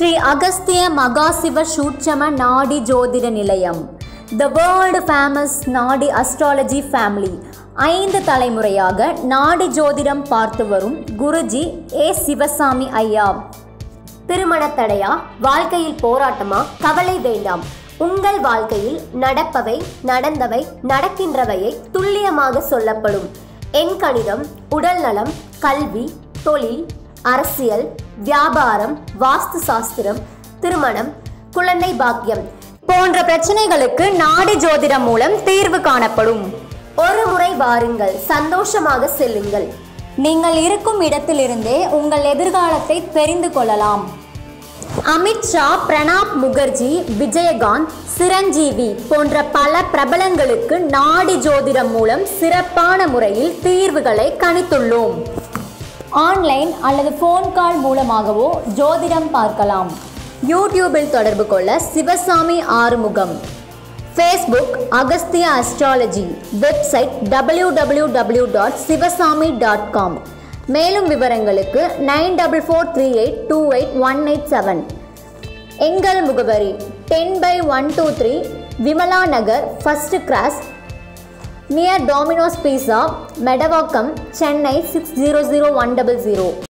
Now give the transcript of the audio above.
ஸ்ரீ அகஸ்திய மகாசிவ சூட்சம நாடி ஜோதிட நிலையம் த வேர்ல்டு ஃபேமஸ் நாடி அஸ்ட்ராலஜி ஃபேமிலி ஐந்து தலைமுறையாக நாடி ஜோதிடம் பார்த்து வரும் குருஜி ஏ சிவசாமி ஐயா திருமண தடையா வாழ்க்கையில் போராட்டமா கவலை வேண்டாம் உங்கள் வாழ்க்கையில் நடப்பவை நடந்தவை நடக்கின்றவையை துல்லியமாக சொல்லப்படும் எண் கணிதம் உடல்நலம் கல்வி தொழில் அரசியல் வியாபாரம் வாஸ்து சாஸ்திரம் திருமணம் குழந்தை பாக்கியம் போன்ற பிரச்சனைகளுக்கு நாடி ஜோதிடம் மூலம் தீர்வு காணப்படும் ஒரு முறை வாருங்கள் சந்தோஷமாக செல்லுங்கள் நீங்கள் இருக்கும் இடத்திலிருந்தே உங்கள் எதிர்காலத்தை தெரிந்து கொள்ளலாம் அமித்ஷா பிரணாப் முகர்ஜி விஜயகாந்த் சிரஞ்சீவி போன்ற பல பிரபலங்களுக்கு நாடி ஜோதிடம் மூலம் சிறப்பான முறையில் தீர்வுகளை கணித்துள்ளோம் ஆன்லைன் அல்லது ஃபோன் கால் மூலமாகவோ ஜோதிடம் பார்க்கலாம் யூடியூபில் தொடர்பு கொள்ள Sivasamy Arumugam Facebook Agasthiya astrology website W W W dot Sivasamy dot com மேலும் விவரங்களுக்கு nine double four three eight two eight one eight seven எங்கள் முகவரி ten by one two three Vimala Nagar first cross near Domino's pizza Medavakkam Chennai six zero zero one double zero